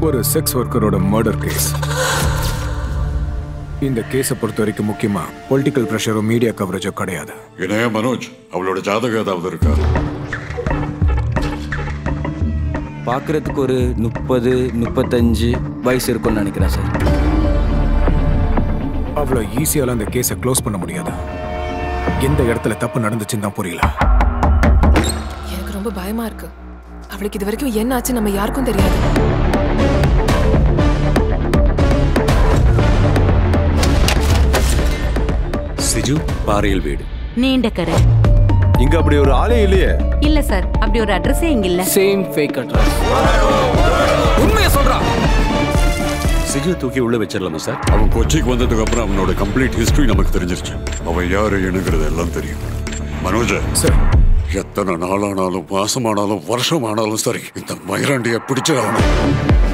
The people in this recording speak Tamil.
ஒரு செக்ஸ் ஒர்க்கரோட மர்டர் கேஸ் இந்த கேஸை பொறுத்த வரைக்கும் முக்கியமா பொலிட்டிக்கல் ப்ரெஷரோ மீடியா கவரேஜோ கிடையாது இணைய மனோஜ் அவளோட ஜாதகம் ஏதாவது இருக்கா பார்க்கறதுக்கு ஒரு முப்பது முப்பத்தஞ்சு வயசு இருக்கும்னு நினைக்கிறேன் சார் அவ்வளோ ஈஸியால அந்த கேஸை க்ளோஸ் பண்ண முடியாது எந்த இடத்துல தப்பு நடந்துச்சுன்னு தான் புரியல எனக்கு ரொம்ப பயமா இருக்கு அவளுக்கு இது வரைக்கும் என்ன ஆச்சு நம்ம யாருக்கும் தெரியாது சிஜு பாறையில் வீடு நீண்ட கரை இங்க அப்படி ஒரு ஆளே இல்லையே இல்ல சார் அப்படி ஒரு அட்ரஸே இங்க இல்ல சேம் ஃபேக் அட்ரஸ் உண்மையை சொல்றான் சிஜு தூக்கி உள்ள வச்சிடலாமா சார் அவன் கொச்சிக்கு வந்ததுக்கு அப்புறம் அவனோட கம்ப்ளீட் ஹிஸ்டரி நமக்கு தெரிஞ்சிருச்சு அவன் யாரு என்னங்கிறது எல்லாம் தெரியும் மனோஜ சார் எத்தனை நாளானாலும் மாசமானாலும் வருஷமானாலும் சரி இந்த மயிராண்டிய பிடிச்சிடணும்